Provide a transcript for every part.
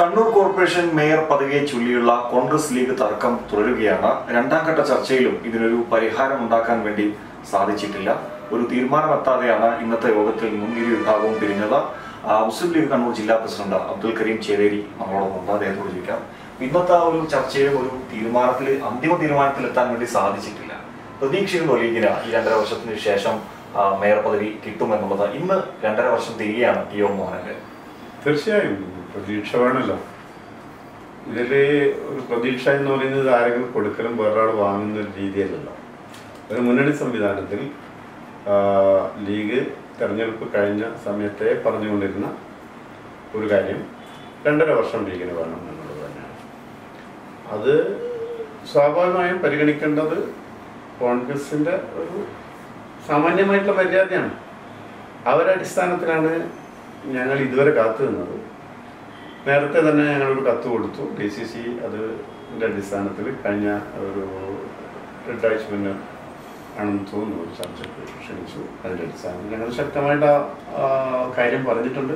Kannur corporation mayor പദവിയെ ചൊല്ലിയുള്ള Congress league തർക്കം തുടരുകയാണ് രണ്ടാം ഘട്ട ചർച്ചയിലും ഇതിനൊരു പരിഹാരം ഉണ്ടാക്കാൻ വേണ്ടി സാധിച്ചിട്ടില്ല ഒരു തീരുമാനമെത്താതെയാണ് ഇന്നത്തെ യോഗത്തിൽ നിന്നും ഇരു വിഭാഗവും പിരിഞ്ഞത് ആ, മുസ്ലിം ലീഗ് കണ്ണൂർ ജില്ലാ പ്രസിഡന്റ് അബ്ദുൽ കരീം ചേരേരി നമ്മളോടൊപ്പം അദ്ദേഹത്തോട് ചോദിക്കാം ഇന്നത്തെ ആ ഒരു ചർച്ചയിലും ഒരു തീരുമാനത്തിൽ അന്തിമ തീരുമാനത്തിൽ എത്താൻ വേണ്ടി സാധിച്ചിട്ടില്ല പ്രതീക്ഷയുണ്ടോ ലീഗിന് ഈ രണ്ടര വർഷത്തിന് ശേഷം ആ, മേയർ പദവി കിട്ടുമെന്നുള്ളത് ഇന്ന് രണ്ടര വർഷം തിരികെയാണ് ടി ഒ മോഹനന്റെ തീർച്ചയായും പ്രതീക്ഷ വേണമല്ലോ ഇതില് ഒരു പ്രതീക്ഷ എന്ന് പറയുന്നത് ആരെങ്കിലും കൊടുക്കലും വേറൊരാൾ വാങ്ങുന്ന ഒരു രീതിയല്ലല്ലോ ഒരു മുന്നണി സംവിധാനത്തിൽ ആ, ലീഗ് തെരഞ്ഞെടുപ്പ് കഴിഞ്ഞ സമയത്തെ പറഞ്ഞുകൊണ്ടിരുന്ന ഒരു കാര്യം രണ്ടര വർഷം ലീഗിന് വേണം എന്നുള്ളത് തന്നെയാണ് അത് സ്വാഭാവികമായും പരിഗണിക്കേണ്ടത് കോൺഗ്രസിന്റെ ഒരു സാമാന്യമായിട്ടുള്ള മര്യാദയാണ് അവരടിസ്ഥാനത്തിലാണ് ഞങ്ങൾ ഇതുവരെ കാത്തു നിന്നത് നേരത്തെ തന്നെ ഞങ്ങളൊരു കത്ത് കൊടുത്തു ഡി സി സി അതിൻ്റെ അടിസ്ഥാനത്തിൽ കഴിഞ്ഞ ഒരു രണ്ടാഴ്ച മുന്നേ ആണെന്ന് തോന്നുന്നു ഒരു ചർച്ചയ്ക്ക് ക്ഷണിച്ചു അതിൻ്റെ അടിസ്ഥാനത്തിൽ ഞങ്ങൾ ശക്തമായിട്ട് ആ ആ, കാര്യം പറഞ്ഞിട്ടുണ്ട്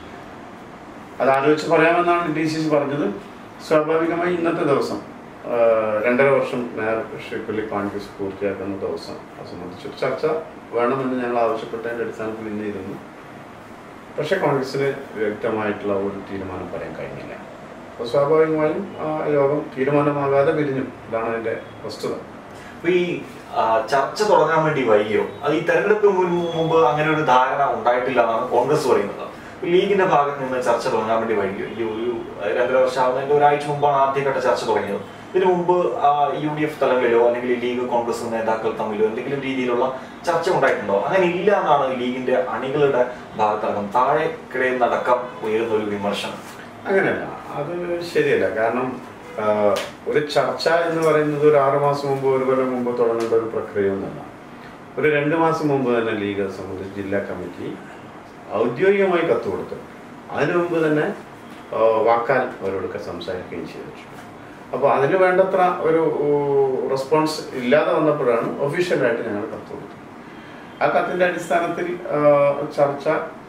അത് ആലോചിച്ച് പറയാമെന്നാണ് ഡി സി സി പറഞ്ഞത് സ്വാഭാവികമായി ഇന്നത്തെ ദിവസം ആ, രണ്ടര വർഷം മേയർഷിപ്പിൽ കോൺഗ്രസ് പൂർത്തിയാക്കുന്ന ദിവസം അത് സംബന്ധിച്ചൊരു ചർച്ച വേണമെന്ന് ഞങ്ങൾ ആവശ്യപ്പെട്ടതിൻ്റെ അടിസ്ഥാനത്തിൽ ഇന്ന് ഇരുന്നു പക്ഷേ കോൺഗ്രസിന് വ്യക്തമായിട്ടുള്ള ഒരു തീരുമാനം പറയാൻ കഴിഞ്ഞില്ല അപ്പോൾ സ്വാഭാവികമായും ആ യോഗം തീരുമാനമാകാതെ പിരിഞ്ഞു ഇതാണ് അതിൻ്റെ വസ്തുത അപ്പൊ ഈ ആ, ചർച്ച തുടങ്ങാൻ വേണ്ടി വൈകിയോ അത് ഈ തെരഞ്ഞെടുപ്പിന് മുൻ- മുമ്പ് അങ്ങനെ ഒരു ധാരണ ഉണ്ടായിട്ടില്ല എന്നാണ് കോൺഗ്രസ് പറയുന്നത് അപ്പൊ ലീഗിന്റെ ഭാഗത്ത് നിന്ന് ചർച്ച തുടങ്ങാൻ വേണ്ടി വൈകിയോ ഈ ഒരു രണ്ടര വർഷം ആവുന്നതിന്റെ ഒരാഴ്ച മുമ്പാണ് ആദ്യഘട്ട ചർച്ച തുടങ്ങിയത് ഇതിനു മുമ്പ് യു ഡി എഫ് തലങ്ങളിലോ അല്ലെങ്കിൽ ലീഗ് കോൺഗ്രസ് നേതാക്കൾ തമ്മിലോ എന്തെങ്കിലും രീതിയിലുള്ള ചർച്ച ഉണ്ടായിട്ടുണ്ടോ അങ്ങനെ ഇല്ല എന്നാണ് ലീഗിന്റെ അണികളുടെ ഭാഗത്തടക്കം താഴെ കിടയുന്നടക്കം ഉയരുന്ന ഒരു വിമർശനം അങ്ങനെയല്ല അത് ശരിയല്ല കാരണം ആ, ഒരു ചർച്ച എന്ന് പറയുന്നത് ഒരു ആറ് മാസം മുമ്പ് ഒരു കൊല്ലം മുമ്പ് തുടങ്ങേണ്ട ഒരു പ്രക്രിയയൊന്നുമല്ല ഒരു രണ്ട് മാസം മുമ്പ് തന്നെ ലീഗ് സംബന്ധിച്ച് ജില്ലാ കമ്മിറ്റി ഔദ്യോഗികമായി കത്ത് കൊടുത്തു അതിനു മുമ്പ് തന്നെ ആ, വാക്കാൽ അവരോടൊക്കെ സംസാരിക്കുകയും ചെയ്തിട്ടുണ്ട് അപ്പോൾ അതിന് വേണ്ടത്ര ഒരു റെസ്പോൺസ് ഇല്ലാതെ വന്നപ്പോഴാണ് ഒഫീഷ്യലായിട്ട് ഞങ്ങൾ കത്ത് കൊടുത്തത് ആ കത്തിൻ്റെ അടിസ്ഥാനത്തിൽ ആ, ചർച്ച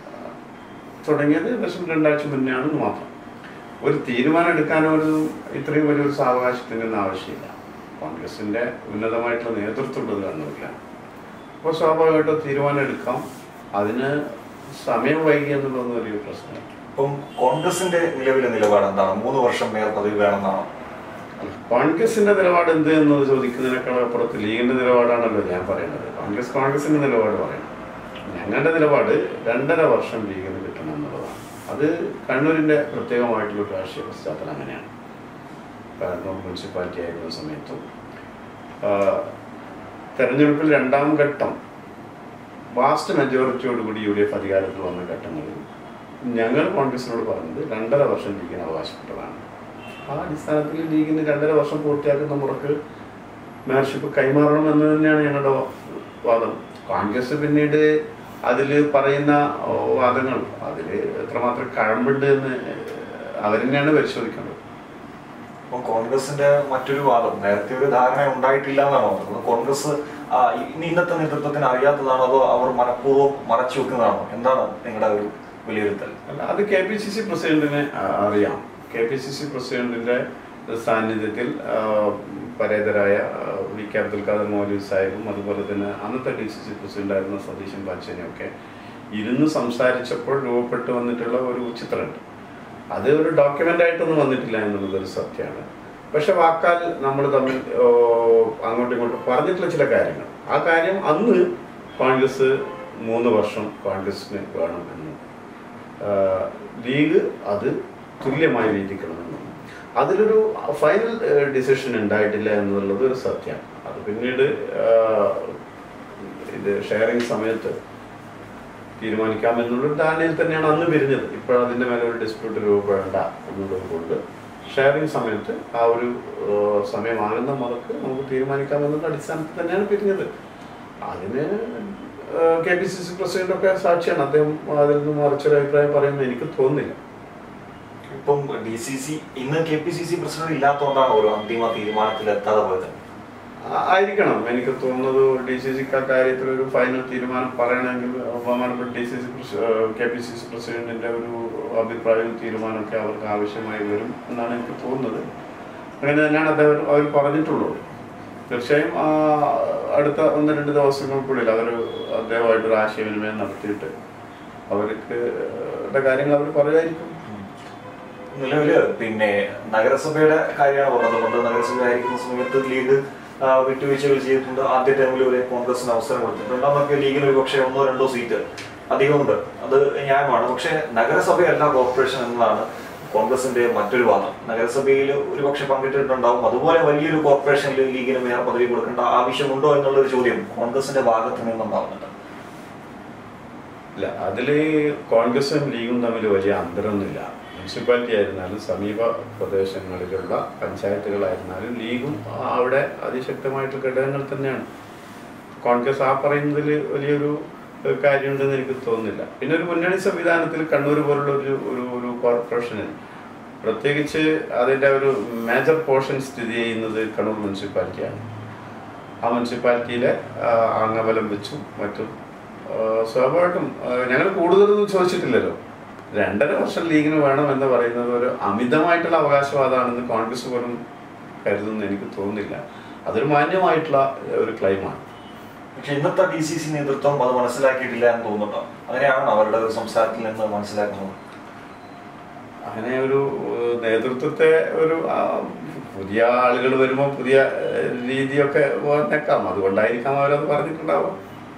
തുടങ്ങിയത് ഏകദേശം രണ്ടാഴ്ച മുന്നേ ആണെന്ന് മാത്രം ഒരു തീരുമാനം എടുക്കാനോ ഒരു ഇത്രയും വലിയൊരു സാവകാശത്തിൻ്റെ ഒന്നും ആവശ്യമില്ല കോൺഗ്രസിൻ്റെ ഉന്നതമായിട്ടുള്ള നേതൃത്വം ഉള്ളത് കണ്ണൂരില്ല അപ്പോൾ സ്വാഭാവികമായിട്ടും തീരുമാനം എടുക്കാം അതിന് സമയം വൈകി എന്നുള്ളതൊന്നും വലിയ പ്രശ്നമില്ല ഇപ്പം കോൺഗ്രസിന്റെ നിലവിലെ നിലപാട് എന്താണ് മൂന്ന് വർഷം മേയർ പദവി വേണമെന്നാണോ കോൺഗ്രസിന്റെ നിലപാട് എന്ത് എന്നത് ചോദിക്കുന്നതിനേക്കാൾ അപ്പുറത്ത് ലീഗിന്റെ നിലപാടാണല്ലോ ഞാൻ പറയുന്നത് കോൺഗ്രസ് കോൺഗ്രസിന്റെ നിലപാട് പറയണം ഞങ്ങളുടെ നിലപാട് രണ്ടര വർഷം ലീഗിന് കിട്ടണം എന്നുള്ളതാണ് അത് കണ്ണൂരിന്റെ പ്രത്യേകമായിട്ടുള്ള ഒരു രാഷ്ട്രീയ പശ്ചാത്തലം അങ്ങനെയാണ് കണ്ണൂർ മുനിസിപ്പാലിറ്റി ആയിരുന്ന സമയത്തും ആ, തെരഞ്ഞെടുപ്പിൽ രണ്ടാം ഘട്ടം വാസ്റ്റ് മെജോറിറ്റിയോടുകൂടി യു ഡി എഫ് അധികാരത്തിൽ വന്ന ഘട്ടങ്ങളിൽ ഞങ്ങൾ കോൺഗ്രസിനോട് പറഞ്ഞത് രണ്ടര വർഷം ലീഗിന് അവകാശപ്പെട്ടതാണ് ആ അടിസ്ഥാനത്തിൽ ലീഗിന് രണ്ടര വർഷം പൂർത്തിയാക്കുന്ന മുറക്ക് മേയർഷിപ്പ് കൈമാറണം എന്ന് തന്നെയാണ് ഞങ്ങളുടെ വാ- വാദം കോൺഗ്രസ് പിന്നീട് അതിൽ പറയുന്ന ഓ, വാദങ്ങൾ അതിൽ എത്രമാത്രം കഴമ്പുണ്ട് എന്ന് അവർ തന്നെയാണ് പരിശോധിക്കേണ്ടത് ഇപ്പം കോൺഗ്രസിന്റെ മറ്റൊരു വാദം നേരത്തെ ഒരു ധാരണ ഉണ്ടായിട്ടില്ല എന്നാണോ പറഞ്ഞത് കോൺഗ്രസ് ആ, ഇനി ഇന്നത്തെ നേതൃത്വത്തിന് അറിയാത്തതാണോ അതോ അവർ മനഃപൂർവ്വം മറച്ചു വെക്കുന്നതാണോ എന്താണ് നിങ്ങളുടെ ഒരു വിലയിരുത്തൽ അല്ല അത് കെ പി സി സി പ്രസിഡന്റിന് ആ- അറിയാം കെ പി സി സി പ്രസിഡന്റിന്റെ സാന്നിധ്യത്തിൽ ആ, പരേതരായ ആ, വി കെ അബ്ദുൽ ഖാദർ മൗലൂദ് സാഹിബും അതുപോലെ തന്നെ അന്നത്തെ ഡി സി സി പ്രസിഡന്റായിരുന്ന സതീശൻ പാച്ചനെയൊക്കെ ഇരുന്ന് സംസാരിച്ചപ്പോൾ രൂപപ്പെട്ടു വന്നിട്ടുള്ള ഒരു ചിത്രമുണ്ട് അത് ഒരു ഡോക്യുമെന്റ് ആയിട്ടൊന്നും വന്നിട്ടില്ല എന്നുള്ളത് ഒരു സത്യമാണ് പക്ഷെ വാക്കാൽ നമ്മൾ തമ്മിൽ ഓ, അങ്ങോട്ടും ഇങ്ങോട്ടും പറഞ്ഞിട്ടുള്ള ചില കാര്യങ്ങൾ ആ കാര്യം അന്ന് കോൺഗ്രസ് മൂന്ന് വർഷം കോൺഗ്രസിന് വേണം എന്ന് ആഹ് ലീഗ് അത് തുല്യമായി വീതിക്കണമെന്നും അതിലൊരു ഫൈനൽ ഡിസിഷൻ ഉണ്ടായിട്ടില്ല എന്നുള്ളത് ഒരു സത്യമാണ് അത് പിന്നീട് ആഹ് ഇത് ഷെയറിങ് സമയത്ത് തീരുമാനിക്കാമെന്നുള്ളൊരു ധാരണയിൽ തന്നെയാണ് അന്ന് പിരിഞ്ഞത് ഇപ്പോൾ അതിൻ്റെ മേലെ ഒരു ഡിസ്പ്യൂട്ട് രൂപപ്പെടേണ്ട എന്നുള്ളത് കൊണ്ട് ഷെയറിങ് സമയത്ത് ആ ഒരു ആഹ് സമയമാകുന്ന മുറക്ക് നമുക്ക് തീരുമാനിക്കാമെന്നുള്ള അടിസ്ഥാനത്തിൽ തന്നെയാണ് പിരിഞ്ഞത് അതിന് K P C C president ഒക്കെ സാക്ഷിയാണ് അദ്ദേഹം അതിൽ നിന്ന് മറിച്ചൊരു അഭിപ്രായം പറയുന്നത് എനിക്ക് തോന്നുന്നില്ല ഇപ്പം ഡി സി സി ഇന്ന് K P C C president ഇല്ലാത്തതുകൊണ്ടാണ് ഒരു അന്തിമ തീരുമാനത്തിൽ എത്താതെ പോയത് ആ- ആയിരിക്കണം എനിക്ക് തോന്നുന്നത് ഡി സി സിക്ക് കാര്യത്തിൽ ഒരു ഫൈനൽ തീരുമാനം പറയണമെങ്കിൽ ബഹുമാനപ്പെട്ട D C C K P C C പ്രസിഡന്റിന്റെ ഒരു അഭിപ്രായവും തീരുമാനമൊക്കെ അവർക്ക് ആവശ്യമായി വരും എന്നാണ് എനിക്ക് തോന്നുന്നത് അങ്ങനെ തന്നെയാണ് അദ്ദേഹം അവർ പറഞ്ഞിട്ടുള്ളത് തീർച്ചയായും ആ, അടുത്ത ഒന്ന് രണ്ട് ദിവസങ്ങൾക്കുള്ളിൽ അവർ അദ്ദേഹമായിട്ടൊരു ആശയവിനിമയം നടത്തിയിട്ട് അവർക്ക് ടെ കാര്യങ്ങൾ അവർ പറയുമായിരിക്കും നിലവില് പിന്നെ നഗരസഭയുടെ കാര്യമാണ് പറഞ്ഞത് പണ്ട് നഗരസഭ ആയിരിക്കുന്ന സമയത്ത് ലീഗ് ആ, വിട്ടുവീഴ്ചകൾ ചെയ്തിട്ടുണ്ട് ആദ്യ ടൈമിൽ വരെ കോൺഗ്രസിന് അവസരം കൊടുത്തിട്ടുണ്ട് അന്നൊക്കെ ലീഗിന് ഒരു പക്ഷേ ഒന്നോ രണ്ടോ സീറ്റ് അധികമുണ്ട് അത് ന്യായമാണ് പക്ഷേ നഗരസഭയല്ല കോർപ്പറേഷൻ എന്നതാണ് കോൺഗ്രസിന്റെ മറ്റൊരു വാദം നഗരസഭയിൽ ഒരുപക്ഷെ പങ്കിട്ടിട്ടുണ്ടാവും അതുപോലെ വലിയൊരു കോർപ്പറേഷനിൽ ലീഗിന് മേയർ പദവി കൊടുക്കേണ്ട ആവശ്യമുണ്ടോ എന്നുള്ളൊരു ചോദ്യം കോൺഗ്രസിന്റെ ഭാഗത്ത് നിന്നുണ്ടാവുന്നുണ്ട് ഇല്ല അതിൽ കോൺഗ്രസും ലീഗും തമ്മിൽ വലിയ അന്തരമൊന്നുമില്ല മുനിസിപ്പാലിറ്റി ആയിരുന്നാലും സമീപ പ്രദേശങ്ങളിലുള്ള പഞ്ചായത്തുകളായിരുന്നാലും ലീഗും അവിടെ അതിശക്തമായിട്ടുള്ള ഘടകങ്ങൾ തന്നെയാണ് കോൺഗ്രസ് ആ പറയുന്നതിൽ വലിയൊരു ഏഹ്, കാര്യമുണ്ടെന്ന് എനിക്ക് തോന്നുന്നില്ല പിന്നെ ഒരു മുന്നണി സംവിധാനത്തിൽ കണ്ണൂർ പോലുള്ള ഒരു ഒരു ഒരു കോർപ്പറേഷന് പ്രത്യേകിച്ച് അതിൻ്റെ ഒരു മേജർ പോർഷൻ സ്ഥിതി ചെയ്യുന്നത് കണ്ണൂർ മുനിസിപ്പാലിറ്റിയാണ് ആ മുനിസിപ്പാലിറ്റിയിലെ ആ, അംഗബലം വെച്ചും മറ്റും ആ, സ്വാഭാവികമായിട്ടും ഞങ്ങൾ കൂടുതലൊന്നും ചോദിച്ചിട്ടില്ലല്ലോ രണ്ടര വർഷം ലീഗിന് വേണം എന്ന് പറയുന്നത് ഒരു അമിതമായിട്ടുള്ള അവകാശവാദമാണെന്ന് കോൺഗ്രസ് പോലും കരുതുന്നു എനിക്ക് തോന്നുന്നില്ല അതൊരു മാന്യമായിട്ടുള്ള ഒരു ക്ലൈമാണ് പക്ഷെ ഇന്നത്തെ ഡി സി സി നേതൃത്വം അത് മനസ്സിലാക്കിയിട്ടില്ല എന്ന് തോന്നുന്നുണ്ടോ അങ്ങനെയാണ് അവരുടെ ഒരു സംസാരത്തിൽ നിന്ന് മനസ്സിലാക്കുന്നത് അങ്ങനെ ഒരു ഏഹ്, നേതൃത്വത്തെ ഒരു ആ, പുതിയ ആളുകൾ വരുമ്പോൾ പുതിയ ഏഹ്, രീതിയൊക്കെ വന്നേക്കാം അതുകൊണ്ടായിരിക്കാം അവരത് പറഞ്ഞിട്ടുണ്ടാവും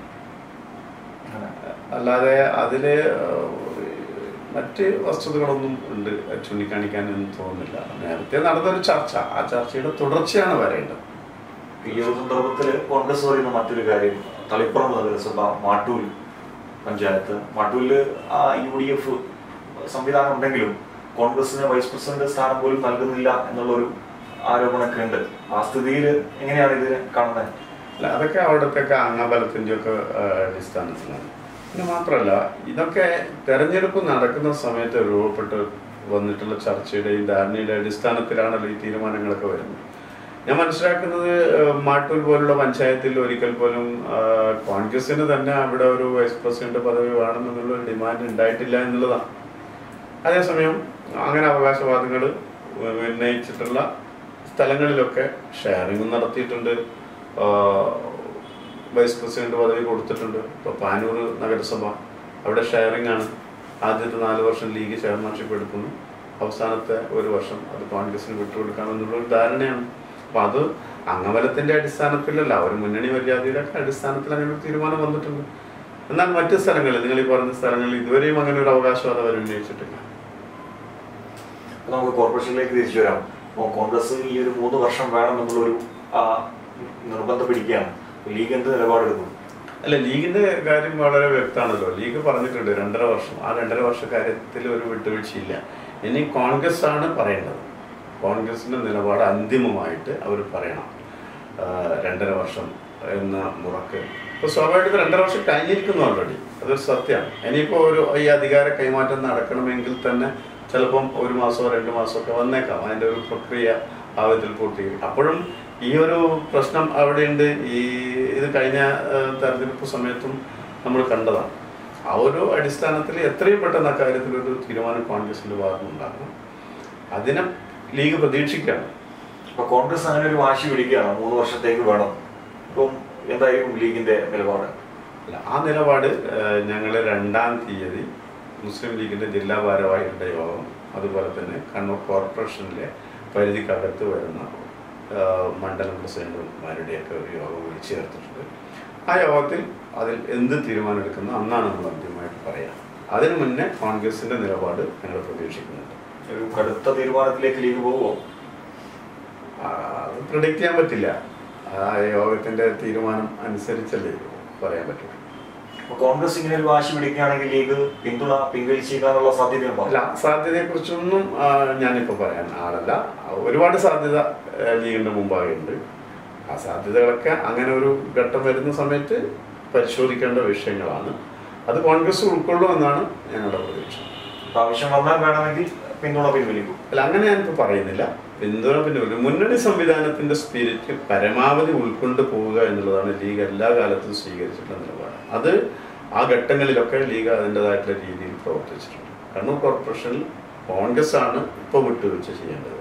അല്ലാതെ അതിൽ മറ്റ് വസ്തുതകളൊന്നും ഉണ്ട് ചൂണ്ടിക്കാണിക്കാനൊന്നും തോന്നുന്നില്ല നേരത്തെ നടന്നൊരു ചർച്ച ആ ചർച്ചയുടെ തുടർച്ചയാണ് വരേണ്ടത് ഈ ഒരു സന്ദർഭത്തിൽ കോൺഗ്രസ് പറയുന്ന മറ്റൊരു കാര്യം തളിപ്പുറം നഗരസഭ മാട്ടൂൽ പഞ്ചായത്ത് മാട്ടൂരില് ആ യു ഡി എഫ് സംവിധാനം ഉണ്ടെങ്കിലും കോൺഗ്രസിന് വൈസ് പ്രസിഡന്റ് സ്ഥാനം പോലും നൽകുന്നില്ല എന്നുള്ളൊരു ആരോപണമൊക്കെ ഉണ്ട് ആ സ്ഥിതിയിൽ എങ്ങനെയാണ് ഇതിനെ കാണുന്നത് അല്ല അതൊക്കെ അവിടുത്തെ അംഗബലത്തിൻ്റെ ഒക്കെ അടിസ്ഥാനത്തിലാണ് പിന്നെ മാത്രമല്ല ഇതൊക്കെ തെരഞ്ഞെടുപ്പ് നടക്കുന്ന സമയത്ത് രൂപപ്പെട്ട് വന്നിട്ടുള്ള ചർച്ചയുടെയും ധാരണയുടെ അടിസ്ഥാനത്തിലാണല്ലോ ഈ തീരുമാനങ്ങളൊക്കെ വരുന്നത് ഞാൻ മനസ്സിലാക്കുന്നത് ഏഹ്, മാട്ടൂർ പോലുള്ള പഞ്ചായത്തിൽ ഒരിക്കൽ പോലും ആഹ്, കോൺഗ്രസിന് തന്നെ അവിടെ ഒരു വൈസ് പ്രസിഡന്റ് പദവി വേണമെന്നുള്ള ഒരു ഡിമാൻഡ് ഉണ്ടായിട്ടില്ല എന്നുള്ളതാണ് അതേസമയം അങ്ങനെ അവകാശവാദങ്ങൾ ഉന്നയിച്ചിട്ടുള്ള സ്ഥലങ്ങളിലൊക്കെ ഷെയറിംഗ് നടത്തിയിട്ടുണ്ട് ആഹ് വൈസ് പ്രസിഡന്റ് പദവി കൊടുത്തിട്ടുണ്ട് ഇപ്പോൾ പാനൂർ നഗരസഭ അവിടെ ഷെയറിംഗ് ആണ് ആദ്യത്തെ നാല് വർഷം ലീഗ് ചെയർമാൻഷിപ്പ് എടുക്കുന്നു അവസാനത്തെ ഒരു വർഷം അത് കോൺഗ്രസിന് വിട്ടുകൊടുക്കാമെന്നുള്ള ഒരു ധാരണയാണ് അപ്പം അത് അംഗബലത്തിന്റെ അടിസ്ഥാനത്തിലല്ല ഒരു മുന്നണി മര്യാദയുടെ ഒക്കെ അടിസ്ഥാനത്തിൽ അങ്ങനെ ഒരു തീരുമാനം വന്നിട്ടുണ്ട് എന്നാൽ മറ്റ് സ്ഥലങ്ങളിൽ നിങ്ങൾ ഈ പറഞ്ഞ സ്ഥലങ്ങളിൽ ഇതുവരെയും അങ്ങനെ ഒരു അവകാശവാദം അവർ ഉന്നയിച്ചിട്ടില്ല അപ്പൊ നമുക്ക് കോർപ്പറേഷനിലേക്ക് തിരിച്ചു വരാം അപ്പോൾ കോൺഗ്രസ് ഈ ഒരു മൂന്ന് വർഷം വേണമെന്നുള്ളൊരു ആ, നിർബന്ധം പിടിക്കുകയാണ് ലീഗ് എന്ത് നിലപാടെടുക്കും അല്ല ലീഗിന്റെ കാര്യം വളരെ വ്യക്തമാണല്ലോ ലീഗ് പറഞ്ഞിട്ടുണ്ട് രണ്ടര വർഷം ആ രണ്ടര വർഷ കാര്യത്തിൽ ഒരു വിട്ടുവീഴ്ചയില്ല ഇനി കോൺഗ്രസ് ആണ് പറയേണ്ടത് കോൺഗ്രസിന്റെ നിലപാട് അന്തിമമായിട്ട് അവർ പറയണം ആ, രണ്ടര വർഷം എന്ന മുറക്ക് ഇപ്പൊ സ്വാഭാവികമായിട്ടും രണ്ടര വർഷം കഴിഞ്ഞിരിക്കുന്നു ഓൾറെഡി അതൊരു സത്യമാണ് ഇനിയിപ്പോ ഒരു ഈ അധികാര കൈമാറ്റം നടക്കണമെങ്കിൽ തന്നെ ചിലപ്പം ഒരു മാസമോ രണ്ട് മാസമോ ഒക്കെ വന്നേക്കാം അതിന്റെ ഒരു പ്രക്രിയ ആ വിധത്തിൽ പൂർത്തീകരിക്കും അപ്പോഴും ഈ ഒരു പ്രശ്നം അവിടെയുണ്ട് ഈ ഇത് കഴിഞ്ഞ ആ, തെരഞ്ഞെടുപ്പ് സമയത്തും നമ്മൾ കണ്ടതാണ് ആ ഒരു അടിസ്ഥാനത്തിൽ എത്രയും പെട്ടെന്ന് അക്കാര്യത്തിൽ ഒരു തീരുമാനം കോൺഗ്രസിന്റെ ഭാഗത്ത് ഉണ്ടാകണം അതിനെ ലീഗ് പ്രതീക്ഷിക്കുകയാണ് അപ്പൊ കോൺഗ്രസ് അങ്ങനെ ഒരു വാശി പിടിക്കുകയാണ് മൂന്ന് വർഷത്തേക്ക് വേണം ഇപ്പം എന്തായിരിക്കും ലീഗിന്റെ നിലപാട് അല്ല ആ നിലപാട് ഞങ്ങൾ രണ്ടാം തീയതി മുസ്ലിം ലീഗിന്റെ ജില്ലാ ഭാരവാഹികളുടെ യോഗം അതുപോലെ തന്നെ കണ്ണൂർ കോർപ്പറേഷനിലെ പരിധിക്കകത്ത് വരുന്ന ആ, മണ്ഡലം പ്രസിഡന്റുമാരുടെയൊക്കെ ഒരു യോഗം വിളിച്ചു ചേർത്തിട്ടുണ്ട് ആ യോഗത്തിൽ അതിൽ എന്ത് തീരുമാനമെടുക്കുന്നു അന്നാണ് നമ്മൾ അന്തിമമായിട്ട് പറയാം അതിനു മുന്നേ കോൺഗ്രസിന്റെ നിലപാട് ഞങ്ങൾ പ്രതീക്ഷിക്കുന്നുണ്ട് ഒരു കടുത്ത തീരുമാനത്തിലേക്ക് ലീഗ് പോകുമോ ആ, അത് പ്രിഡിക്റ്റ് ചെയ്യാൻ പറ്റില്ല ആ യോഗത്തിന്റെ തീരുമാനം അനുസരിച്ചല്ലേ പറയാൻ പറ്റുള്ളൂ അപ്പൊ കോൺഗ്രസ് ഇങ്ങനെ ഒരു വാശി പിടിക്കുകയാണെങ്കിൽ ലീഗ് പിന്തുണ പിൻവലിച്ചേക്കാനുള്ള സാധ്യതയുണ്ടോ അല്ല സാധ്യതയെ കുറിച്ചൊന്നും ഞാനിപ്പോൾ പറയാൻ ആളല്ല ഒരുപാട് സാധ്യത ആ, ലീഗിന്റെ മുമ്പാകെ ഉണ്ട് ആ സാധ്യതകളൊക്കെ അങ്ങനെ ഒരു ഘട്ടം വരുന്ന സമയത്ത് പരിശോധിക്കേണ്ട വിഷയങ്ങളാണ് അത് കോൺഗ്രസ് ഉൾക്കൊള്ളുമെന്നാണ് ഞങ്ങളുടെ പ്രതീക്ഷ അപ്പൊ ആവശ്യം വന്നാൽ വേണമെങ്കിൽ പിന്തുണ പിൻവലിക്കും അല്ല അങ്ങനെ ഞാനിപ്പോൾ പറയുന്നില്ല പിന്തുണ പിന്നെ ഒരു മുന്നണി സംവിധാനത്തിന്റെ സ്പിരിറ്റ് പരമാവധി ഉൾക്കൊണ്ട് പോവുക എന്നുള്ളതാണ് ലീഗ് എല്ലാ കാലത്തും സ്വീകരിച്ചിട്ടുള്ള നിലപാട് അത് ആ ഘട്ടങ്ങളിലൊക്കെ ലീഗ് അതിൻ്റെതായിട്ടുള്ള രീതിയിൽ പ്രവർത്തിച്ചിട്ടുണ്ട് കണ്ണൂർ കോർപ്പറേഷനിൽ കോൺഗ്രസ് ആണ് ഇപ്പോൾ വിട്ടുവീഴ്ച ചെയ്യേണ്ടത്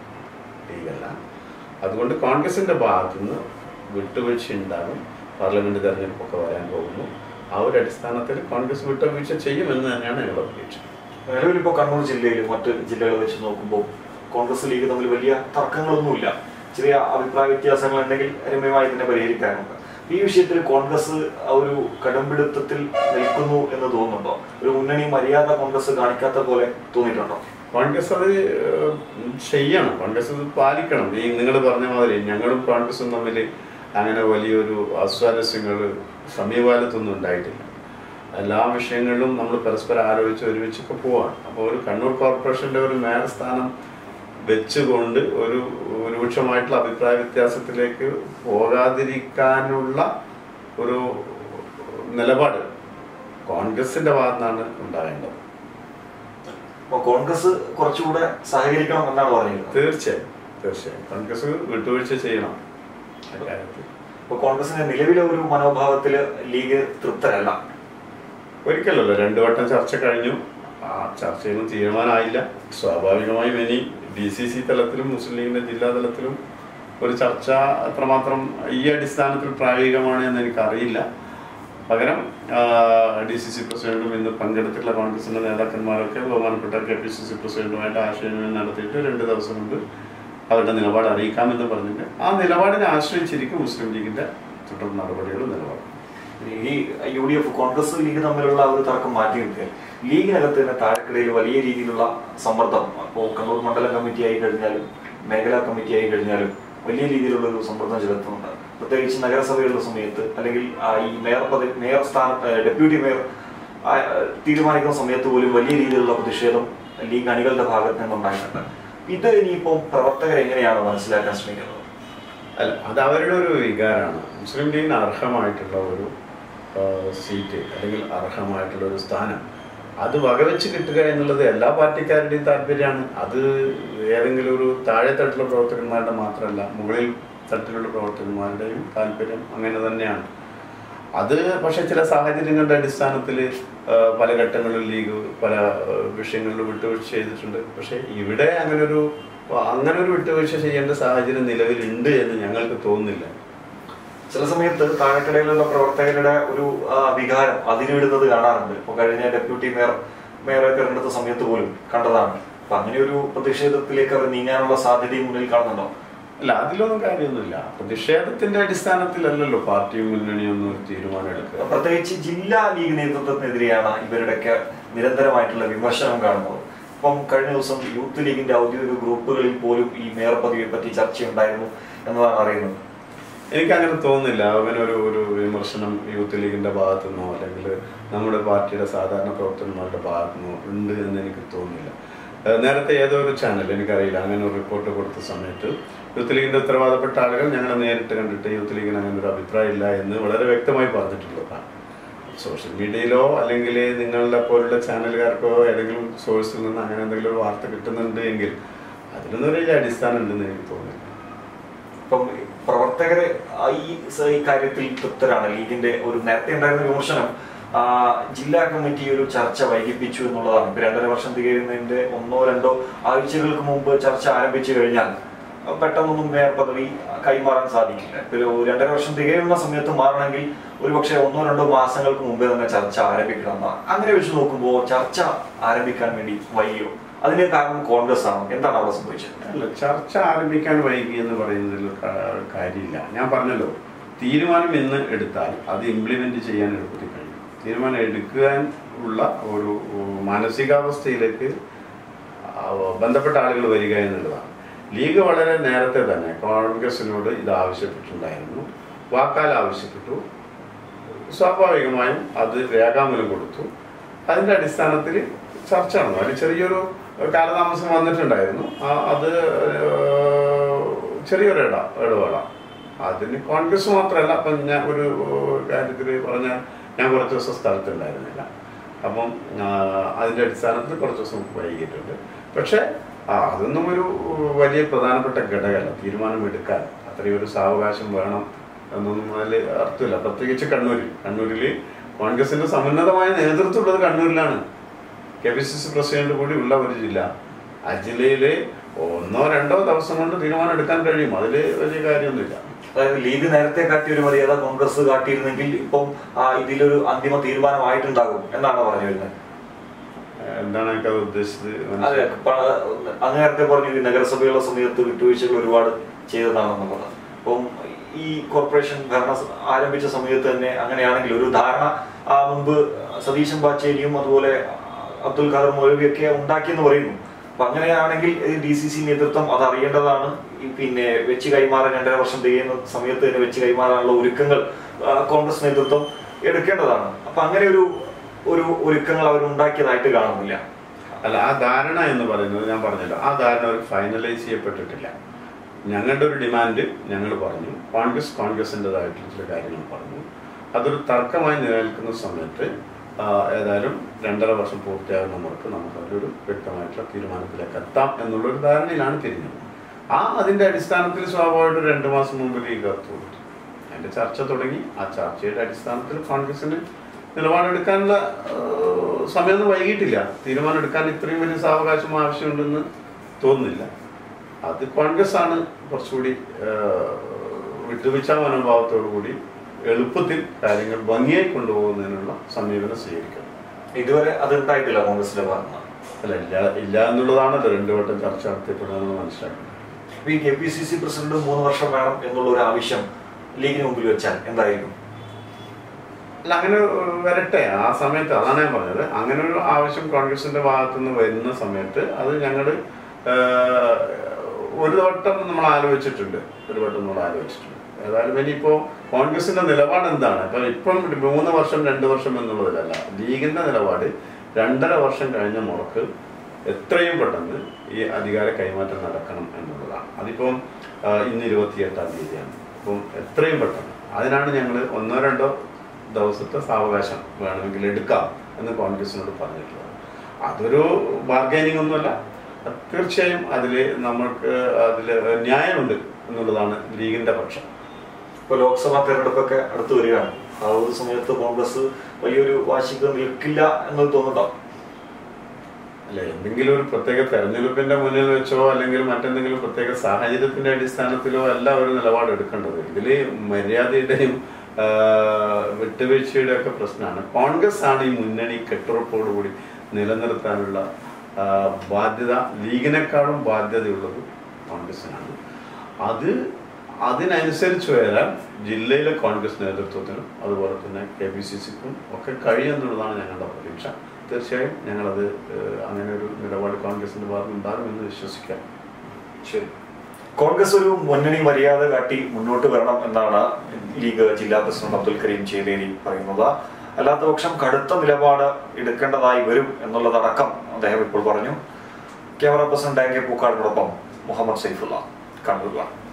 ലീഗല്ല അതുകൊണ്ട് കോൺഗ്രസിന്റെ ഭാഗത്തുനിന്ന് വിട്ടുവീഴ്ച ഉണ്ടാകും പാർലമെന്റ് തെരഞ്ഞെടുപ്പൊക്കെ വരാൻ പോകുന്നു ആ ഒരു അടിസ്ഥാനത്തിൽ കോൺഗ്രസ് വിട്ടുവീഴ്ച ചെയ്യുമെന്ന് തന്നെയാണ് ഞങ്ങളുടെ പ്രതീക്ഷ നിലവിൽ ഇപ്പോൾ കണ്ണൂർ ജില്ലയിൽ മറ്റ് ജില്ലകൾ വെച്ച് നോക്കുമ്പോൾ കോൺഗ്രസ് ലീഗ് തമ്മിൽ വലിയ തർക്കങ്ങളൊന്നുമില്ല ചെറിയ അഭിപ്രായ വ്യത്യാസങ്ങൾ ഉണ്ടെങ്കിൽ രമ്യമായി തന്നെ പരിഹരിക്കാനുണ്ട് ഈ വിഷയത്തിൽ കോൺഗ്രസ് ആ ഒരു കടമ്പിടുത്തത്തിൽ നിൽക്കുന്നു എന്ന് തോന്നുന്നുണ്ടോ ഒരു മുന്നണി മര്യാദ കോൺഗ്രസ് കാണിക്കാത്ത പോലെ തോന്നിയിട്ടുണ്ടോ കോൺഗ്രസ് അത് ഏഹ്, ചെയ്യണം കോൺഗ്രസ് അത് പാലിക്കണം ഈ നിങ്ങൾ പറഞ്ഞ മാതിരി ഞങ്ങളും കോൺഗ്രസും തമ്മിൽ അങ്ങനെ വലിയൊരു അസ്വാരസ്യങ്ങൾ സമീപകാലത്തൊന്നും ഉണ്ടായിട്ടില്ല എല്ലാ വിഷയങ്ങളിലും നമ്മൾ പരസ്പരം ആലോചിച്ച് ഒരുമിച്ചൊക്കെ പോവാണ് അപ്പോൾ ഒരു കണ്ണൂർ കോർപ്പറേഷന്റെ ഒരു മേയർ സ്ഥാനം വെച്ചുകൊണ്ട് ഒരു രൂക്ഷമായിട്ടുള്ള അഭിപ്രായ വ്യത്യാസത്തിലേക്ക് പോകാതിരിക്കാനുള്ള ഒരു നിലപാട് കോൺഗ്രസിന്റെ ഭാഗത്താണ് ഉണ്ടാവേണ്ടത് അപ്പോൾ കോൺഗ്രസ് കുറച്ചുകൂടെ സഹകരിക്കണം എന്നാണ് പറഞ്ഞിരുന്നത് തീർച്ചയായും തീർച്ചയായും കോൺഗ്രസ് വിട്ടുവീഴ്ച ചെയ്യണം അക്കാര്യത്തിൽ അപ്പോൾ കോൺഗ്രസിന്റെ നിലവിലെ ഒരു മനോഭാവത്തിൽ ലീഗ് തൃപ്തരല്ല ഒരിക്കലല്ലോ രണ്ടു വട്ടം ചർച്ച കഴിഞ്ഞു ആ ചർച്ചയൊന്നും തീരുമാനമായില്ല സ്വാഭാവികമായും ഇനി ഡി സി സി തലത്തിലും മുസ്ലിം ലീഗിന്റെ ജില്ലാ തലത്തിലും ഒരു ചർച്ച അത്രമാത്രം ഈ അടിസ്ഥാനത്തിൽ പ്രായോഗികമാണ് എന്ന് എനിക്കറിയില്ല പകരം ഡി സി സി പ്രസിഡന്റും ഇന്ന് പങ്കെടുത്തിട്ടുള്ള കോൺഗ്രസിന്റെ നേതാക്കന്മാരൊക്കെ ബഹുമാനപ്പെട്ട കെ പി സി സി പ്രസിഡന്റുമായിട്ട് ആശയവിനിമയം നടത്തിയിട്ട് രണ്ട് ദിവസം കൊണ്ട് അവരുടെ നിലപാട് അറിയിക്കാമെന്ന് പറഞ്ഞിട്ട് ആ നിലപാടിനെ ആശ്രയിച്ചിരിക്കും മുസ്ലിം ലീഗിന്റെ തുടർ നടപടികളും നിലപാടും ഈ U D F Congress League തമ്മിലുള്ള ഒരു തർക്കം മാറ്റി നിർത്തിയാൽ ലീഗിനകത്ത് തന്നെ താഴെക്കിടയിൽ വലിയ രീതിയിലുള്ള സമ്മർദ്ദം അപ്പോൾ കണ്ണൂർ മണ്ഡലം കമ്മിറ്റി ആയി കഴിഞ്ഞാലും മേഖലാ കമ്മിറ്റി ആയി കഴിഞ്ഞാലും വലിയ രീതിയിലുള്ള ഒരു സമ്മർദ്ദം ചെലുത്തുന്നുണ്ട് പ്രത്യേകിച്ച് നഗരസഭയുള്ള സമയത്ത് അല്ലെങ്കിൽ ആ ഈ മേയർ പദവി മേയർ സ്ഥാനം ഏഹ് ഡെപ്യൂട്ടി മേയർ ആ, ഏഹ് തീരുമാനിക്കുന്ന സമയത്ത് പോലും വലിയ രീതിയിലുള്ള പ്രതിഷേധം ലീഗ് അണികളുടെ ഭാഗത്ത് നിന്നുണ്ടായിട്ടുണ്ട് ഇത് ഇനിയിപ്പോൾ പ്രവർത്തകർ എങ്ങനെയാണ് മനസ്സിലാക്കാൻ ശ്രമിക്കുന്നത് അല്ല അത് അവരുടെ ഒരു വികാരമാണ് മുസ്ലിം ലീഗിന് അർഹമായിട്ടുള്ള ഒരു ആ, സീറ്റ് അല്ലെങ്കിൽ അർഹമായിട്ടുള്ള ഒരു സ്ഥാനം അത് വകവെച്ച് കിട്ടുക എന്നുള്ളത് എല്ലാ പാർട്ടിക്കാരുടെയും താല്പര്യമാണ് അത് ഏതെങ്കിലും ഒരു താഴെ തട്ടിലുള്ള പ്രവർത്തകന്മാരുടെ മാത്രമല്ല മുകളിൽ തട്ടിലുള്ള പ്രവർത്തകന്മാരുടെയും താല്പര്യം അങ്ങനെ തന്നെയാണ് അത് പക്ഷെ ചില സാഹചര്യങ്ങളുടെ അടിസ്ഥാനത്തിൽ പല ഘട്ടങ്ങളിൽ ലീഗ് പല ആ, വിഷയങ്ങളിൽ വിട്ടുവീഴ്ച ചെയ്തിട്ടുണ്ട് പക്ഷെ ഇവിടെ അങ്ങനെ ഒരു അങ്ങനെ ഒരു വിട്ടുവീഴ്ച ചെയ്യേണ്ട സാഹചര്യം നിലവിലുണ്ട് എന്ന് ഞങ്ങൾക്ക് തോന്നുന്നില്ല ചില സമയത്ത് താഴെക്കിടയിലുള്ള പ്രവർത്തകരുടെ ഒരു ആ, വികാരം അതിരിടുന്നത് കാണാറുണ്ട് ഇപ്പൊ കഴിഞ്ഞ ഡെപ്യൂട്ടി മേയർ മേയറെ തിരഞ്ഞെടുത്ത സമയത്ത് പോലും കണ്ടതാണ് അപ്പൊ അങ്ങനെ ഒരു പ്രതിഷേധത്തിലേക്ക് അവർ നീങ്ങാനുള്ള സാധ്യതയും മുന്നിൽ കാണുന്നുണ്ടോ അല്ല അതിലൊന്നും കാര്യമൊന്നുമില്ല പ്രതിഷേധത്തിന്റെ അടിസ്ഥാനത്തിലല്ലല്ലോ പാർട്ടിയും മുന്നണിയും ഒന്നും ഒരു തീരുമാനം എടുക്കുക പ്രത്യേകിച്ച് ജില്ലാ ലീഗ് നേതൃത്വത്തിനെതിരെയാണ് ഇവരുടെയൊക്കെ നിരന്തരമായിട്ടുള്ള വിമർശനം കാണുന്നത് ഇപ്പം കഴിഞ്ഞ ദിവസം യൂത്ത് ലീഗിന്റെ ഔദ്യോഗിക ഗ്രൂപ്പുകളിൽ പോലും ഈ മേയർ പദവിയെ പറ്റി ചർച്ചയുണ്ടായിരുന്നു എന്നതാണ് അറിയുന്നത് എനിക്ക് അങ്ങനെ തോന്നുന്നില്ല അങ്ങനെ ഒരു ഒരു വിമർശനം യൂത്ത് ലീഗിന്റെ ഭാഗത്തു നിന്നോ അല്ലെങ്കിൽ നമ്മുടെ പാർട്ടിയുടെ സാധാരണ പ്രവർത്തകന്മാരുടെ ഭാഗത്തു നിന്നോ ഉണ്ട് എന്ന് എനിക്ക് തോന്നുന്നില്ല ഏഹ് നേരത്തെ ഏതോ ഒരു ചാനൽ എനിക്കറിയില്ല അങ്ങനെ ഒരു റിപ്പോർട്ട് കൊടുത്ത സമയത്ത് യൂത്ത് ലീഗിന്റെ ഉത്തരവാദപ്പെട്ട ആളുകൾ ഞങ്ങളെ നേരിട്ട് കണ്ടിട്ട് യൂത്ത് ലീഗിന് അങ്ങനെ ഒരു അഭിപ്രായം ഇല്ല എന്ന് വളരെ വ്യക്തമായി പറഞ്ഞിട്ടുള്ളതാണ് സോഷ്യൽ മീഡിയയിലോ അല്ലെങ്കിൽ നിങ്ങളുടെ പോലുള്ള ചാനലുകാർക്കോ ഏതെങ്കിലും സോഴ്സിൽ നിന്ന് അങ്ങനെ എന്തെങ്കിലും ഒരു വാർത്ത കിട്ടുന്നുണ്ട് എങ്കിൽ അതിലൊന്നും ഒരു വലിയ അടിസ്ഥാനം ഉണ്ടെന്ന് എനിക്ക് തോന്നുന്നില്ല ഇപ്പം പ്രവർത്തകര് ആ ഈ സ- ഈ കാര്യത്തിൽ തൃപ്തരാണ് ലീഗിന്റെ ഒരു നേരത്തെ ഉണ്ടായിരുന്ന വിമർശനം ആ, ജില്ലാ കമ്മിറ്റി ഒരു ചർച്ച വൈകിപ്പിച്ചു എന്നുള്ളതാണ് ഇപ്പൊ രണ്ടര വർഷം തികയുന്നതിന്റെ ഒന്നോ രണ്ടോ ആഴ്ചകൾക്ക് മുമ്പ് ചർച്ച ആരംഭിച്ചു കഴിഞ്ഞാൽ ആ, പെട്ടെന്നൊന്നും മേയർ പദവി കൈമാറാൻ സാധിക്കില്ല ഇപ്പൊ ഒരു രണ്ടര വർഷം തികയുന്ന സമയത്ത് മാറണമെങ്കിൽ ഒരുപക്ഷെ ഒന്നോ രണ്ടോ മാസങ്ങൾക്ക് മുമ്പേ തന്നെ ചർച്ച ആരംഭിക്കണം എന്നാണ് അങ്ങനെ വെച്ച് നോക്കുമ്പോൾ ചർച്ച ആരംഭിക്കാൻ വേണ്ടി വൈകിയോ അതിന് കാരണം കോൺഗ്രസ് ആണ് എന്താണ് അവിടെ സംഭവിച്ചത് അല്ല ചർച്ച ആരംഭിക്കാൻ വൈകി എന്ന് പറയുന്നതിൽ ക- കാര്യമില്ല ഞാൻ പറഞ്ഞല്ലോ തീരുമാനം ഇന്ന് എടുത്താൽ അത് ഇംപ്ലിമെന്റ് ചെയ്യാൻ എളുപ്പത്തിൽ കഴിയും തീരുമാനം എടുക്കാൻ ഉള്ള ഒരു മാനസികാവസ്ഥയിലേക്ക് ആ ബന്ധപ്പെട്ട ആളുകൾ വരിക എന്നുള്ളതാണ് ലീഗ് വളരെ നേരത്തെ തന്നെ കോൺഗ്രസിനോട് ഇത് ആവശ്യപ്പെട്ടിട്ടുണ്ടായിരുന്നു വാക്കാൽ ആവശ്യപ്പെട്ടു സ്വാഭാവികമായും അത് രേഖാമൂലം കൊടുത്തു അതിന്റെ അടിസ്ഥാനത്തിൽ ചർച്ച നടന്നു അതിൽ ചെറിയൊരു കാലതാമസം വന്നിട്ടുണ്ടായിരുന്നു ആ, അത് ഏഹ്, ചെറിയൊരു ഇട ഇടവേള അതിന് കോൺഗ്രസ് മാത്രമല്ല അപ്പം ഞാൻ ഒരു കാര്യത്തിൽ പറഞ്ഞാൽ ഞാൻ കുറച്ച് ദിവസം സ്ഥലത്തുണ്ടായിരുന്നില്ല അപ്പം ആ, അതിന്റെ അടിസ്ഥാനത്തിൽ കുറച്ച് ദിവസം വൈകിയിട്ടുണ്ട് പക്ഷെ ആ അതൊന്നും ഒരു വലിയ പ്രധാനപ്പെട്ട ഘടകമല്ല തീരുമാനമെടുക്കാൻ അത്രയും ഒരു സാവകാശം വേണം എന്നൊന്നും അതിൽ അർത്ഥമില്ല പ്രത്യേകിച്ച് കണ്ണൂരിൽ കണ്ണൂരിൽ കോൺഗ്രസിന്റെ സമുന്നതമായ നേതൃത്വം ഉള്ളത് കണ്ണൂരിലാണ് K P C C president കൂടി ഉള്ള ഒരു ജില്ല ആ ജില്ലയിൽ ഒന്നോ രണ്ടോ ദിവസം കൊണ്ട് തീരുമാനം എടുക്കാൻ കഴിയും അതിൽ വലിയ കാര്യമൊന്നുമില്ല അതായത് ലീഗ് നേരത്തെ കാട്ടിയ ഒരു മര്യാദ കോൺഗ്രസ് കാട്ടിയിരുന്നെങ്കിൽ ഇപ്പം ആ, ഇതിലൊരു അന്തിമ തീരുമാനമായിട്ടുണ്ടാകും എന്നാണ് പറഞ്ഞു വരുന്നത് ഏഹ് എന്താണ് എനിക്ക് അത് ഉദ്ദേശിച്ചത് അതെ മനസ്സിലായി? പ- അങ്ങ് നേരത്തെ പറഞ്ഞു ഈ നഗരസഭയുള്ള സമയത്ത് വിട്ടുവീഴ്ചകൾ ഒരുപാട് ചെയ്തതാണെന്നുള്ളത് അപ്പം ഈ കോർപ്പറേഷൻ ഭരണം സ- ആരംഭിച്ച സമയത്ത് തന്നെ അങ്ങനെയാണെങ്കിൽ ഒരു ധാരണ ആ മുമ്പ് സതീശൻ ബാച്ചേരിയും അതുപോലെ അബ്ദുൽ ഖാദർ മൗലവിയൊക്കെ ഉണ്ടാക്കിയെന്ന് പറയുന്നു അപ്പൊ അങ്ങനെയാണെങ്കിൽ ഡി സി സി നേതൃത്വം അത് അറിയേണ്ടതാണ് ഈ പിന്നെ വെച്ച് കൈമാറാൻ രണ്ടര വർഷം തികയുന്ന സമയത്ത് തന്നെ വെച്ച് കൈമാറാനുള്ള ഒരുക്കങ്ങൾ ആ, കോൺഗ്രസ് നേതൃത്വം എടുക്കേണ്ടതാണ് അപ്പൊ അങ്ങനെ ഒരു ഒരു ഒരുക്കങ്ങൾ അവർ ഉണ്ടാക്കിയതായിട്ട് കാണുന്നില്ല അല്ല ആ ധാരണ എന്ന് പറയുന്നത് ഞാൻ പറഞ്ഞല്ലോ ആ ധാരണ ഒരു ഫൈനലൈസ് ചെയ്യപ്പെട്ടിട്ടില്ല ഞങ്ങളുടെ ഒരു ഡിമാൻഡ് ഞങ്ങൾ പറഞ്ഞു കോൺഗ്രസ് കോൺഗ്രസിൻ്റെതായിട്ടുള്ള ചില കാര്യങ്ങൾ പറഞ്ഞു അതൊരു തർക്കമായി നിലനിൽക്കുന്ന സമയത്ത് ആ, ഏതായാലും രണ്ടര വർഷം പൂർത്തിയാകുന്ന മുറക്ക് നമുക്ക് അതിലൊരു വ്യക്തമായിട്ടുള്ള തീരുമാനത്തിലേക്ക് എത്താം എന്നുള്ളൊരു ധാരണയിലാണ് തിരിഞ്ഞത് ആ അതിന്റെ അടിസ്ഥാനത്തിൽ സ്വാഭാവികമായിട്ടും രണ്ടു മാസം മുമ്പ് ലീഗ് കത്ത് കൊടുത്തു അതിന്റെ ചർച്ച തുടങ്ങി ആ ചർച്ചയുടെ അടിസ്ഥാനത്തിൽ കോൺഗ്രസിന് നിലപാടെടുക്കാനുള്ള ഏഹ്, സമയമൊന്നും വൈകിട്ടില്ല തീരുമാനം എടുക്കാൻ ഇത്രയും വലിയ സാവകാശം ആവശ്യമുണ്ടെന്ന് തോന്നുന്നില്ല അത് കോൺഗ്രസ് ആണ് കുറച്ചുകൂടി ഏഹ്, വിട്ടുവീഴ്ച മനോഭാവത്തോടു കൂടി എളുപ്പത്തിൽ കാര്യങ്ങൾ ഭംഗിയായി കൊണ്ടുപോകുന്നതിനുള്ള സമീപനം സ്വീകരിക്കണം ഇതുവരെ അത് ഉണ്ടായിട്ടില്ല കോൺഗ്രസിന്റെ ഭാഗത്ത് അല്ല ഇല്ല ഇല്ല എന്നുള്ളതാണല്ലോ രണ്ടു വട്ടം ചർച്ച നടത്തിയപ്പെടുന്നതെന്ന് മനസ്സിലാക്കുന്നത് അപ്പൊ ഈ K P C C president മൂന്ന് വർഷം വേണം എന്നുള്ള ഒരു ആവശ്യം ലീഗിന് മുമ്പിൽ വെച്ചാൽ എന്തായിരിക്കും അല്ല അങ്ങനെ വരട്ടെ ആ സമയത്ത് അതാണ് ഞാൻ പറഞ്ഞത് അങ്ങനെ ഒരു ആവശ്യം കോൺഗ്രസിന്റെ ഭാഗത്തു നിന്ന് വരുന്ന സമയത്ത് അത് ഞങ്ങൾ ഒരു വട്ടം നമ്മൾ ആലോചിച്ചിട്ടുണ്ട് ഒരു വട്ടം നമ്മൾ ആലോചിച്ചിട്ടുണ്ട് ഏതായാലും ഇനിയിപ്പോ കോൺഗ്രസിന്റെ നിലപാട് എന്താണ് ഇപ്പൊ ഇപ്പം മൂന്ന് വർഷം രണ്ട് വർഷം എന്നുള്ളതിലല്ല ലീഗിന്റെ നിലപാട് രണ്ടര വർഷം കഴിഞ്ഞ മുറക്ക് എത്രയും പെട്ടെന്ന് ഈ അധികാര കൈമാറ്റം നടക്കണം എന്നുള്ളതാണ് അതിപ്പം ആ, ഇന്ന് ഇരുപത്തിയെട്ടാം തീയതിയാണ് അപ്പം എത്രയും പെട്ടെന്ന് അതിനാണ് ഞങ്ങൾ ഒന്നോ രണ്ടോ ദിവസത്തെ സാവകാശം വേണമെങ്കിൽ എടുക്കാം എന്ന് കോൺഗ്രസിനോട് പറഞ്ഞിട്ടുള്ളത് അതൊരു ബാർഗൈനിങ് ഒന്നുമല്ല അത് തീർച്ചയായും അതിൽ നമ്മൾക്ക് അതിൽ ന്യായമുണ്ട് എന്നുള്ളതാണ് ലീഗിന്റെ പക്ഷം ഇപ്പൊ ലോക്സഭാ തെരഞ്ഞെടുപ്പൊക്കെ അടുത്ത് വരികയാണ് ആ ഒരു സമയത്ത് കോൺഗ്രസ് വലിയൊരു വാശിക്ക് നിൽക്കില്ല എന്ന് തോന്നുന്നുണ്ടോ അല്ല എന്തെങ്കിലും ഒരു പ്രത്യേക തെരഞ്ഞെടുപ്പിന്റെ മുന്നിൽ വെച്ചോ അല്ലെങ്കിൽ മറ്റെന്തെങ്കിലും പ്രത്യേക സാഹചര്യത്തിന്റെ അടിസ്ഥാനത്തിലോ അല്ല ഒരു നിലപാട് എടുക്കേണ്ടത് ഇതില് മര്യാദയുടെയും ആ, വിട്ടുവീഴ്ചയുടെ ഒക്കെ പ്രശ്നമാണ് കോൺഗ്രസ് ആണ് ഈ മുന്നണി കെട്ടുറപ്പോടുകൂടി നിലനിർത്താനുള്ള ആ, ബാധ്യത ലീഗിനേക്കാളും ബാധ്യതയുള്ളത് കോൺഗ്രസിനാണ് അത് അതിനനുസരിച്ച് വരാൻ ജില്ലയിലെ കോൺഗ്രസ് നേതൃത്വത്തിനും അതുപോലെ തന്നെ കെ പി സി സിക്കും ഒക്കെ കഴിയുമെന്നുള്ളതാണ് ഞങ്ങളുടെ പ്രതീക്ഷ തീർച്ചയായും ഞങ്ങളത് ഏഹ്, അങ്ങനെ ഒരു നിലപാട് കോൺഗ്രസിന്റെ ഭാഗത്ത് ഉണ്ടാകുമെന്ന് വിശ്വസിക്കാം ശരി കോൺഗ്രസ് ഒരു മുന്നണി മര്യാദ കാട്ടി മുന്നോട്ട് വരണം എന്നാണ് ലീഗ് ജില്ലാ പ്രസിഡന്റ് അബ്ദുൽ കരീം ചേലേരി പറയുന്നത് അല്ലാത്ത പക്ഷം കടുത്ത നിലപാട് എടുക്കേണ്ടതായി വരും എന്നുള്ളതടക്കം അദ്ദേഹം ഇപ്പോൾ പറഞ്ഞു ക്യാമറ പേഴ്സൺ ഡാങ്കെ പൂക്കാടിനോടൊപ്പം മുഹമ്മദ് സൈഫുള്ള കണ്ണൂർ